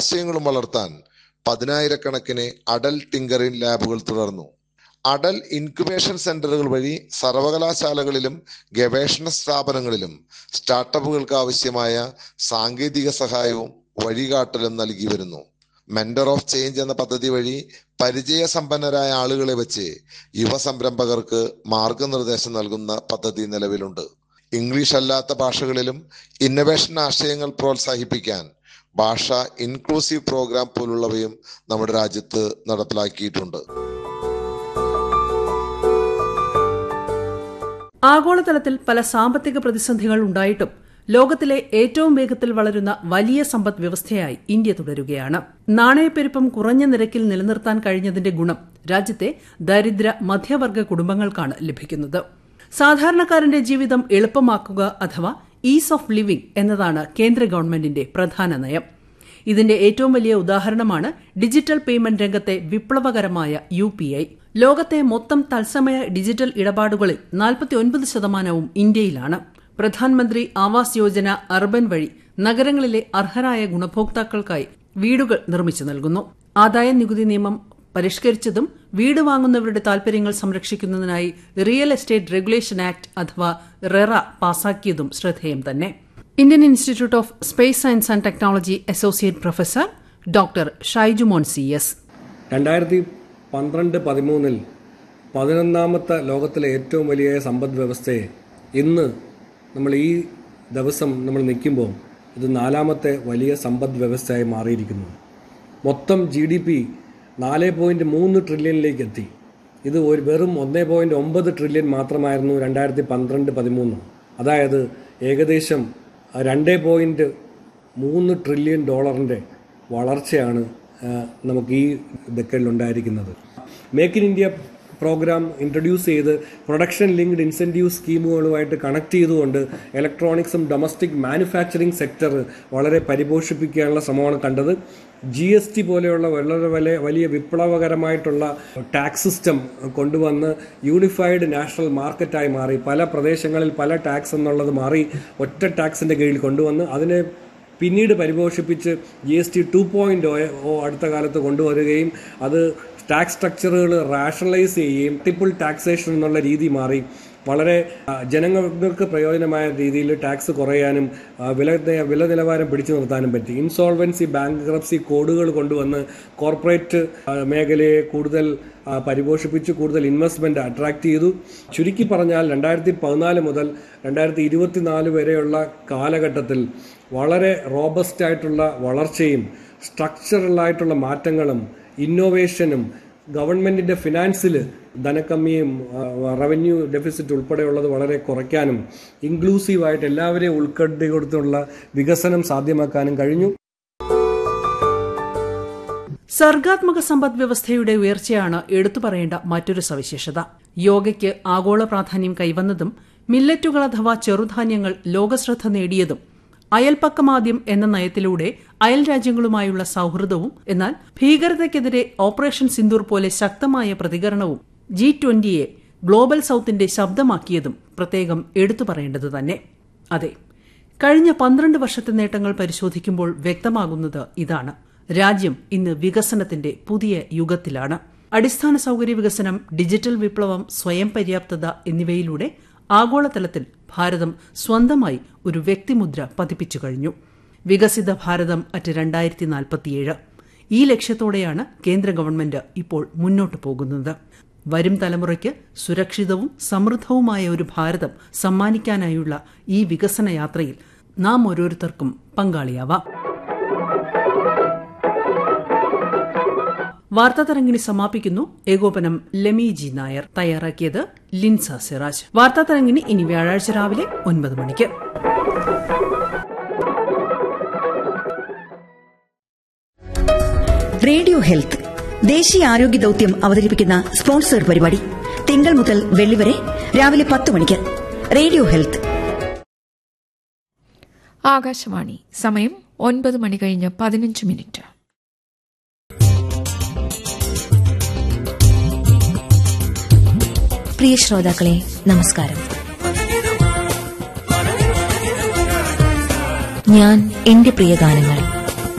ആശയങ്ങളും വളർത്താൻ പതിനായിരക്കണക്കിന് അടൽ ടിങ്കറിംഗ് ലാബുകൾ തുടർന്നു അടൽ ഇൻക്യുബേഷൻ സെന്ററുകൾ വഴി സർവകലാശാലകളിലും ഗവേഷണ സ്ഥാപനങ്ങളിലും സ്റ്റാർട്ടപ്പുകൾക്ക് ആവശ്യമായ സാങ്കേതിക സഹായവും വഴികാട്ടലും നൽകി വരുന്നു മെന്റർ ഓഫ് ചേഞ്ച് എന്ന പദ്ധതി വഴി പരിചയസമ്പന്നരായ ആളുകളെ വെച്ച് യുവ സംരംഭകർക്ക് മാർഗനിർദ്ദേശം നൽകുന്ന പദ്ധതി നിലവിലുണ്ട് ഇംഗ്ലീഷ് അല്ലാത്ത ഭാഷകളിലും ഇന്നവേഷൻ ആശയങ്ങൾ പ്രോത്സാഹിപ്പിക്കാൻ ഭാഷ ഇൻക്ലൂസീവ് പ്രോഗ്രാം പോലുള്ളവയും നമ്മുടെ രാജ്യത്ത് നടപ്പിലാക്കിയിട്ടുണ്ട് ആഗോളതലത്തിൽ പല സാമ്പത്തിക പ്രതിസന്ധികൾ ഉണ്ടായിട്ടും ലോകത്തിലെ ഏറ്റവും വേഗത്തിൽ വളരുന്ന വലിയ സമ്പദ് വ്യവസ്ഥയായി ഇന്ത്യ തുടരുകയാണ് നാണയപ്പെരുപ്പം കുറഞ്ഞ നിരക്കിൽ നിലനിർത്താൻ കഴിഞ്ഞതിന്റെ ഗുണം രാജ്യത്തെ ദരിദ്ര മധ്യവർഗ കുടുംബങ്ങൾക്കാണ് ലഭിക്കുന്നത് സാധാരണക്കാരന്റെ ജീവിതം എളുപ്പമാക്കുക അഥവാ ഈസ് ഓഫ് ലിവിംഗ് എന്നതാണ് കേന്ദ്ര ഗവൺമെന്റിന്റെ പ്രധാന നയം ഇതിന്റെ ഏറ്റവും വലിയ ഉദാഹരണമാണ് ഡിജിറ്റൽ പേയ്മെന്റ് രംഗത്തെ വിപ്ലവകരമായ യു ലോകത്തെ മൊത്തം തത്സമയ ഡിജിറ്റൽ ഇടപാടുകളിൽ നാൽപ്പത്തിയൊൻപത് ശതമാനവും ഇന്ത്യയിലാണ് പ്രധാനമന്ത്രി ആവാസ് യോജന അർബൻ വഴി നഗരങ്ങളിലെ അർഹരായ ഗുണഭോക്താക്കൾക്കായി വീടുകൾ നിർമ്മിച്ചു നൽകുന്നു ആദായ നികുതി നിയമം പരിഷ്കരിച്ചതും വീട് വാങ്ങുന്നവരുടെ താൽപര്യങ്ങൾ സംരക്ഷിക്കുന്നതിനായി റിയൽ എസ്റ്റേറ്റ് റെഗുലേഷൻ ആക്ട് അഥവാ റെറ പാസാക്കിയതും ശ്രദ്ധേയം തന്നെ Indian institute of space science and technology associate professor doctor Shaijumon C S രണ്ടായിരത്തി പന്ത്രണ്ട് പതിമൂന്നിൽ പതിനൊന്നാമത്തെ ലോകത്തിലെ ഏറ്റവും വലിയ സമ്പദ് വ്യവസ്ഥയെ ഇന്ന് നമ്മൾ ഈ ദിവസം നമ്മൾ നിൽക്കുമ്പോൾ ഇത് നാലാമത്തെ വലിയ സമ്പദ് വ്യവസ്ഥയായി മാറിയിരിക്കുന്നു മൊത്തം ജി ഡി പി നാല് പോയിൻറ്റ് മൂന്ന് ട്രില്യണിലേക്ക് എത്തി ഇത് ഒരു വെറും ഒന്ന് പോയിൻറ്റ് ഒമ്പത് ട്രില്യൺ മാത്രമായിരുന്നു രണ്ടായിരത്തി പന്ത്രണ്ട് പതിമൂന്ന് അതായത് ഏകദേശം രണ്ട് പോയിൻറ്റ് മൂന്ന് ട്രില്യൺ ഡോളറിൻ്റെ വളർച്ചയാണ് ആ, നമുക്ക് ഈ ഡെക്കഡിൽ ഉണ്ടായിരിക്കുന്നത് make in India program introduce ചെയ്ത് പ്രൊഡക്ഷൻ ലിങ്ക്ഡ് ഇൻസെൻറ്റീവ് സ്കീമുകളുമായിട്ട് കണക്ട് ചെയ്തുകൊണ്ട് ഇലക്ട്രോണിക്സും ഡൊമസ്റ്റിക് മാനുഫാക്ചറിംഗ് സെക്ടർ വളരെ പരിപോഷിപ്പിക്കാനുള്ള ശ്രമമാണ് കണ്ടത് ജി എസ് ടി പോലെയുള്ള വളരെ വലിയ വലിയ വിപ്ലവകരമായിട്ടുള്ള ടാക്സ് സിസ്റ്റം കൊണ്ടുവന്ന് യൂണിഫൈഡ് നാഷണൽ മാർക്കറ്റായി മാറി പല പ്രദേശങ്ങളിൽ പല ടാക്സ് എന്നുള്ളത് മാറി ഒറ്റ ടാക്സിൻ്റെ കീഴിൽ കൊണ്ടുവന്ന് അതിനെ പിന്നീട് പരിപോഷിപ്പിച്ച് G S T two point O അടുത്ത കാലത്ത് കൊണ്ടുവരികയും അത് ടാക്സ് സ്ട്രക്ചറുകൾ റാഷണലൈസ് ചെയ്യുകയും ട്രിപ്പിൾ ടാക്സേഷൻ എന്നുള്ള രീതി മാറി വളരെ ആ, ജനങ്ങൾക്ക് പ്രയോജനമായ രീതിയിൽ ടാക്സ് കുറയാനും ആ, വില നി- വില നിലവാരം പിടിച്ചു നിർത്താനും പറ്റി ഇൻസോൾവൻസി ബാങ്ക്രപ്സി കോഡുകൾ കൊണ്ടുവന്ന് കോർപ്പറേറ്റ് ആ, മേഖലയെ കൂടുതൽ ആ, പരിപോഷിപ്പിച്ച് കൂടുതൽ ഇൻവെസ്റ്റ്മെന്റ് അട്രാക്ട് ചെയ്തു ചുരുക്കി പറഞ്ഞാൽ രണ്ടായിരത്തി പതിനാല് മുതൽ രണ്ടായിരത്തി ഇരുപത്തിനാല് വരെയുള്ള കാലഘട്ടത്തിൽ വളരെ റോബസ്റ്റ് ആയിട്ടുള്ള വളർച്ചയും സ്ട്രക്ചറലായിട്ടുള്ള മാറ്റങ്ങളും ഇന്നോവേഷനും ഗവൺമെന്റിന്റെ ഫിനാൻസിൽ ധനക്കമ്മിയും റവന്യൂ ഡെഫിസിറ്റ് ഉൾപ്പെടെയുള്ളത് വളരെ കുറയ്ക്കാനും ഇൻക്ലൂസീവായിട്ട് എല്ലാവരെയും ഉൾക്കൊണ്ടി കൊടുത്തുള്ള വികസനം സാധ്യമാക്കാനും കഴിഞ്ഞു സർഗാത്മക സമ്പദ് വ്യവസ്ഥയുടെ ഉയർച്ചയാണ് എടുത്തു പറയേണ്ട മറ്റൊരു സവിശേഷത യോഗയ്ക്ക് ആഗോള പ്രാധാന്യം കൈവന്നതും മില്ലറ്റുകൾ അഥവാ ചെറുധാന്യങ്ങൾ ലോകശ്രദ്ധ നേടിയതും അയൽപ്പക്കമാദ്യം എന്ന നയത്തിലൂടെ അയൽ രാജ്യങ്ങളുമായുള്ള സൌഹൃദവും എന്നാൽ ഭീകരതയ്ക്കെതിരെ ഓപ്പറേഷൻ സിന്ദൂർ പോലെ ശക്തമായ പ്രതികരണവും ജി ട്വന്റിയെ ഗ്ലോബൽ സൌത്തിന്റെ ശബ്ദമാക്കിയതും പ്രത്യേകം എടുത്തു പറയേണ്ടത് തന്നെ അതെ കഴിഞ്ഞ പന്ത്രണ്ട് വർഷത്തെ നേട്ടങ്ങൾ പരിശോധിക്കുമ്പോൾ വ്യക്തമാകുന്നത് ഇതാണ് രാജ്യം ഇന്ന് വികസനത്തിന്റെ പുതിയ യുഗത്തിലാണ് അടിസ്ഥാന സൗകര്യ വികസനം ഡിജിറ്റൽ വിപ്ലവം സ്വയം പര്യാപ്തത എന്നിവയിലൂടെ ആഗോളതലത്തിൽ ഭാരതം സ്വന്തമായി ഒരു വ്യക്തിമുദ്ര പതിപ്പിച്ചു കഴിഞ്ഞു വികസിത ഭാരതം അറ്റ് രണ്ടായിരത്തി നാൽപ്പത്തിയേഴ് ഈ ലക്ഷ്യത്തോടെയാണ് കേന്ദ്ര ഗവൺമെന്റ് ഇപ്പോൾ മുന്നോട്ടു പോകുന്നത് വരും തലമുറയ്ക്ക് സുരക്ഷിതവും സമൃദ്ധവുമായ ഒരു ഭാരതം സമ്മാനിക്കാനായുള്ള ഈ വികസന യാത്രയിൽ നാം ഓരോരുത്തർക്കും പങ്കാളിയാവാം വാർത്താതരങ്ങിണി സമാപിക്കുന്നു ഏകോപനം ലെമി ജി നായർ തയ്യാറാക്കിയത് ലിൻസ സിറാജ് വാർത്താതരങ്ങിണി ഇനി വ്യാഴാഴ്ച രാവിലെ ഒൻപത് മണിക്ക് റേഡിയോ ഹെൽത്ത് ദേശീയ ആരോഗ്യ ദൌത്യം അവതരിപ്പിക്കുന്ന സ്പോൺസർ പരിപാടി തിങ്കൾ മുതൽ വെള്ളി വരെ രാവിലെ പത്ത് മണിക്ക് റേഡിയോ ഹെൽത്ത് ആകാശവാണി സമയം ഒൻപത് മണി കഴിഞ്ഞ് പതിനഞ്ച് മിനിറ്റ് പ്രിയ ശ്രോതാക്കളെ നമസ്കാരം ഞാൻ എന്റെ പ്രിയ ഗാനങ്ങൾ